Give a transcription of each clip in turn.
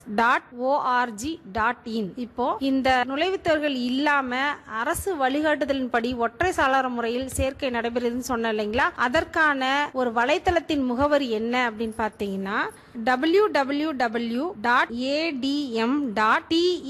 dot O R G dot in இப்போ இந்த நுழைவுத் தேர்வுகள் இல்லாம அரசு வழிகாட்டுதலின்படி ஒற்றை சாளர முறையில் சேர்க்கை நடைபெறுதுன்னு சொன்னேன் இல்லைங்களா அதற்கான ஒரு வலைத்தளத்தின் முகவரி என்ன அப்படின்னு பார்த்தீங்கன்னா W W W dot ATM dot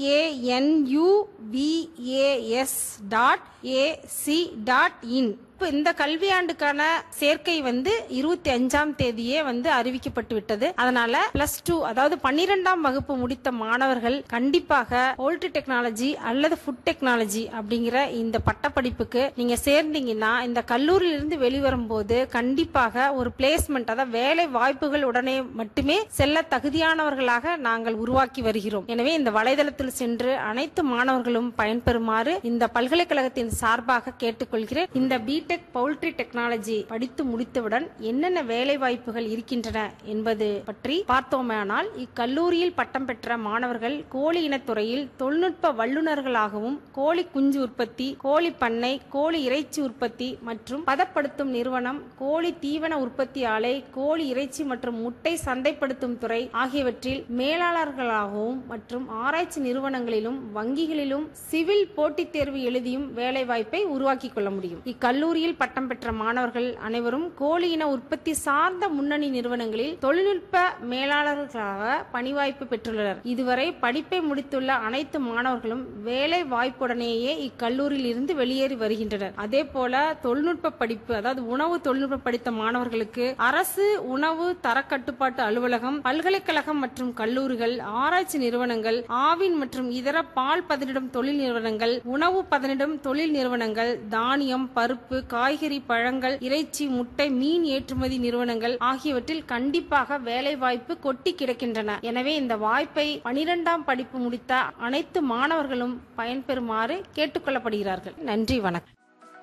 TANUVAS dot AC dot in இப்போ இந்த கல்வியாண்டுக்கான சேர்க்கை வந்து இருபத்தி அஞ்சாம் தேதியே வந்து அறிவிக்கப்பட்டு விட்டது அதனால பிளஸ் டூ அதாவது பன்னிரெண்டாம் வகுப்பு முடித்த மாணவர்கள் கண்டிப்பாக போல்ட்ரி டெக்னாலஜி அல்லது ஃபுட் டெக்னாலஜி அப்படிங்கிற இந்த பட்டப்படிப்புக்கு நீங்க சேர்ந்தீங்கன்னா இந்த கல்லூரியிலிருந்து வெளிவரும் போது கண்டிப்பாக ஒரு பிளேஸ்மெண்ட் அதாவது வேலை வாய்ப்புகள் உடனே மட்டுமே செல்ல தகுதியானவர்களாக நாங்கள் உருவாக்கி வருகிறோம் எனவே இந்த வலைதளத்தில் சென்று அனைத்து மாணவர்களும் பயன்பெறுமாறு இந்த பல்கலைக்கழகத்தின் சார்பாக கேட்டுக்கொள்கிறேன் இந்த பிடெக் பவுல்ட்ரி டெக்னாலஜி படித்து முடித்தவுடன் என்னென்ன வேலை வாய்ப்புகள் இருக்கின்றன என்பது பற்றி பார்த்தோமேனால் இக்கல்லூரியில் பட்டம் பெற்ற மாணவர்கள் கோழி இனத்துறையில் தொழில்நுட்ப வல்லுநர்களாகவும் கோழி குஞ்சு உற்பத்தி கோழி பண்ணை கோழி இறைச்சி உற்பத்தி மற்றும் பதப்படுத்தும் நிறுவனம் கோழி தீவன உற்பத்தி ஆலை கோழி இறைச்சி மற்றும் முட்டை சந்தைப்படுத்தும் துறை ஆகியவற்றில் மேலாளர்களாகவும் மற்றும் ஆராய்ச்சி நிறுவனங்களிலும் வங்கிகளிலும் சிவில் போட்டித் தேர்வு எழுதியும் வேலை வாய்ப்பை உருவாக்கிக் கொள்ள முடியும் இக்கல்லூரியில் பட்டம் பெற்ற மாணவர்கள் அனைவரும் கோழி இன உற்பத்தி சார்ந்த முன்னணி நிறுவனங்களில் தொழில்நுட்ப மேலாளர்களாக பணிவாய்ப்பு பெற்றுள்ளனர் இதுவரை படிப்பை முடித்துள்ள அனைத்து மாணவர்களும் வேலை வாய்ப்புடனேயே இக்கல்லூரியில் இருந்து வெளியேறி வருகின்றனர் அதே போல தொழில்நுட்ப படிப்பு அதாவது உணவு தொழில்நுட்ப படித்த மாணவர்களுக்கு அரசு உணவு தரக்கட்டுப்பாட்டு அலுவலகம் பல்கலைக்கழகம் மற்றும் கல்லூரிகள் ஆராய்ச்சி நிறுவனங்கள் ஆவின் மற்றும் இதர பால் பதனிடும் தொழில் நிறுவனங்கள் உணவு பதனிடும் தொழில் நிறுவனங்கள் தானியம் பருப்பு காய்கறி பழங்கள் இறைச்சி முட்டை மீன் ஏற்றுமதி நிறுவனங்கள் ஆகியவற்றில் கண்டிப்பாக வேலை வாய்ப்பு கொட்டி கிடக்கின்றன எனவே இந்த வாய்ப்பை பனிரெண்டாம் படிப்பு முடித்த அனைத்து மாணவர்களும் பயன்பெறுமாறு கேட்டுக்கொள்ளப்படுகிறார்கள் நன்றி வணக்கம்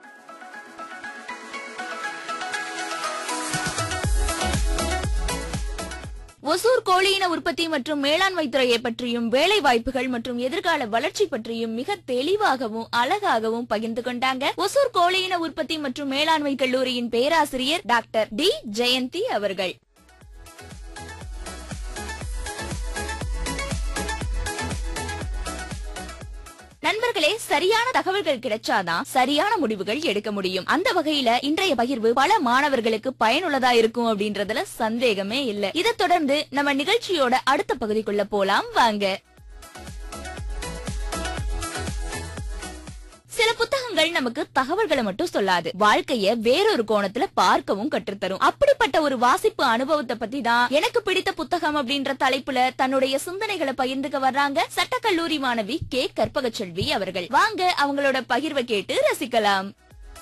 ஒசூர் கோழியின உற்பத்தி மற்றும் மேலாண்மை துறையை பற்றியும் வேலை வாய்ப்புகள் மற்றும் எதிர்கால வளர்ச்சி பற்றியும் மிக தெளிவாகவும் அழகாகவும் பகிர்ந்து கொண்டாங்க ஒசூர் கோழியின உற்பத்தி மற்றும் மேலாண்மை கல்லூரியின் பேராசிரியர் டாக்டர் டி ஜெயந்தி அவர்கள் நண்பர்களே சரியான தகவல்கள் கிடைச்சாதான் சரியான முடிவுகள் எடுக்க முடியும் அந்த வகையில இன்றைய பகிர்வு பல மாணவர்களுக்கு பயனுள்ளதா இருக்கும் அப்படின்றதுல சந்தேகமே இல்ல இதை தொடர்ந்து நம்ம நிகழ்ச்சியோட அடுத்த பகுதிக்குள்ள போலாம் வாங்க சில புத்தகங்கள் நமக்கு தகவல்களை மட்டும் சொல்லாது வாழ்க்கைய வேறொரு கோணத்துல பார்க்கவும் கற்றுத்தரும் அப்படிப்பட்ட ஒரு வாசிப்பு அனுபவத்தை பத்தி தான் எனக்கு பிடித்த புத்தகம் அப்படின்ற தலைப்புல தன்னுடைய சிந்தனைகளை பகிர்ந்துக்க வர்றாங்க சட்டக்கல்லூரி மாணவி கே கற்பகச்செல்வி அவர்கள் வாங்க அவங்களோட பகிர்வை கேட்டு ரசிக்கலாம்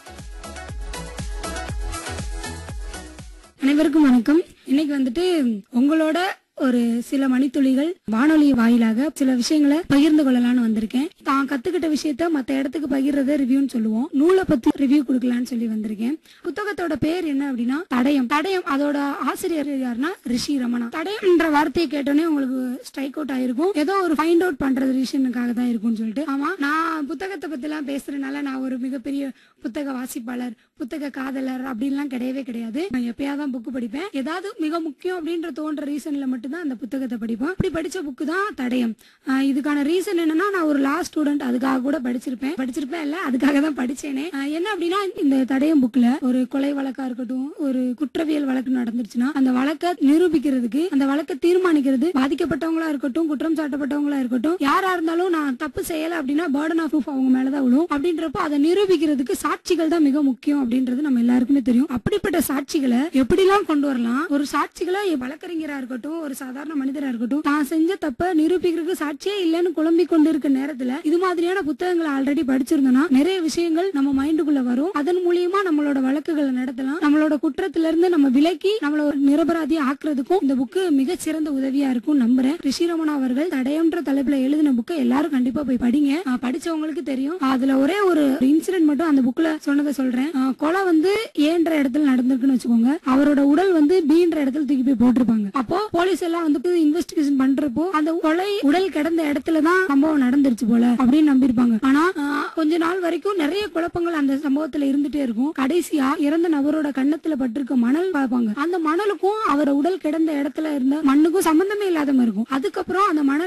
அனைவருக்கும் வணக்கம் இன்னைக்கு வந்துட்டு உங்களோட ஒரு சில மணித்துளிகள் வானொலி வாயிலாக சில விஷயங்களை பகிர்ந்து கொள்ளலாம்னு வந்திருக்கேன் தான் கத்துக்கிட்ட விஷயத்த மத்த இடத்துக்கு பகிர்றத ரிவ்யூன்னு சொல்லுவோம் நூலை பத்தி ரிவ்யூ கொடுக்கலாம்னு சொல்லி வந்திருக்கேன் புத்தகத்தோட பேர் என்ன அப்படின்னா தடயம் தடயம் அதோட ஆசிரியர் யாருன்னா ரிஷி ரமணா தடயம்ன்ற வார்த்தையை கேட்டோன்னே உங்களுக்கு ஸ்ட்ரைக் அவுட் ஆயிருக்கும் ஏதோ ஒரு ஃபைண்ட் அவுட் பண்றது ரீசனுக்காக தான் இருக்கும்னு சொல்லிட்டு ஆமா நான் புத்தகத்தை பத்தி எல்லாம் பேசுறதுனால நான் ஒரு மிகப்பெரிய புத்தக வாசிப்பாளர் புத்தக காதலர் அப்படின்லாம் கிடையவே கிடையாது நான் எப்பயாதான் புக்கு படிப்பேன் ஏதாவது மிக முக்கியம் அப்படின்ற தோன்ற ரீசன்ல மட்டும்தான் அந்த புத்தகத்தை படிப்பேன் அப்படி படிச்ச புக்கு தான் தடயம் ஆஹ் இதுக்கான ரீசன் என்னன்னா நான் ஒரு லா ஸ்டூடெண்ட் அதுக்காக கூட படிச்சிருப்பேன் படிச்சிருப்பேன் இல்ல அதுக்காக தான் படிச்சேனே ஆஹ் என்ன அப்படின்னா இந்த தடயம் புக்ல ஒரு கொலை வழக்கா இருக்கட்டும் ஒரு குற்றவியல் வழக்கு நடந்துருச்சுன்னா அந்த வழக்கை நிரூபிக்கிறதுக்கு அந்த வழக்கை தீர்மானிக்கிறது பாதிக்கப்பட்டவங்களா இருக்கட்டும் குற்றம் சாட்டப்பட்டவங்களா இருக்கட்டும் யாரா இருந்தாலும் நான் தப்பு செய்யல அப்படின்னா பேர்டன் ஆஃப் ப்ரூஃப் அவங்க மேலதான் விழும் அப்படின்றப்போ அதை நிரூபிக்கிறதுக்கு சாட்சிகள் தான் மிக முக்கியம் அப்படின்றது நம்ம எல்லாருக்குமே தெரியும் அப்படிப்பட்ட சாட்சிகளை எப்படிலாம் கொண்டு வரலாம் ஒரு சாட்சிகளை வழக்கறிஞரா இருக்கட்டும் ஒரு சாதாரண மனிதரா இருக்கட்டும் தான் செஞ்ச தப்ப நிரூபிக்கிறதுக்கு சாட்சியே இல்லைன்னு குழம்பிக் கொண்டு இருக்க நேரத்துல இது மாதிரியான புத்தகங்களை ஆல்ரெடி படிச்சிருந்தோம்னா நிறைய விஷயங்கள் நம்ம மைண்டுக்குள்ள வரும் அதன் மூலியமா நம்மளோட வழக்குகளை நடத்தலாம் நம்மளோட குற்றத்துல இருந்து நம்ம விலக்கி நம்மள ஒரு நிரபராதியா ஆக்குறதுக்கும் இந்த புக்கு மிக சிறந்த உதவியா இருக்கும் நம்புறேன் ரிஷிரமணா அவர்கள் தடயம்ன்ற தலைப்புல எழுதின புக்கை எல்லாரும் கண்டிப்பா போய் படிங்க ஆஹ் படிச்சவங்களுக்கு தெரியும் அதுல ஒரே ஒரு இன்சிடென்ட் மட்டும் அந்த புக்ல சொன்னதை சொல்றேன் ஆஹ் கொலை வந்து ஏன்ற இடத்துல நடந்திருக்குன்னு வச்சுக்கோங்க அவரோட உடல் வந்து பீன்ற இடத்துல தூக்கி போய் போட்டிருப்பாங்க அப்போ போலீஸ் எல்லாம் வந்து இன்வெஸ்டிகேஷன் பண்றப்போ அந்த கொலை உடல் கிடந்த இடத்துல தான் சம்பவம் நடந்துருச்சு போல அப்படின்னு நம்பியிருப்பாங்க ஆனா ஆஹ், கொஞ்ச நாள் வரைக்கும் நிறைய குழப்பங்கள் அந்த சம்பவத்துல இருந்துட்டே இருக்கும் கடைசியா இறந்த நபரோட கன்னத்துல பட்டிருக்க மணல் பார்ப்பாங்க அந்த மணலுக்கும் அவர் உடல் கிடந்த இடத்துல இருந்த மண்ணுக்கும் சம்பந்தமே இல்லாத மாதிரி இருக்கும் அதுக்கப்புறம் அந்த மணல்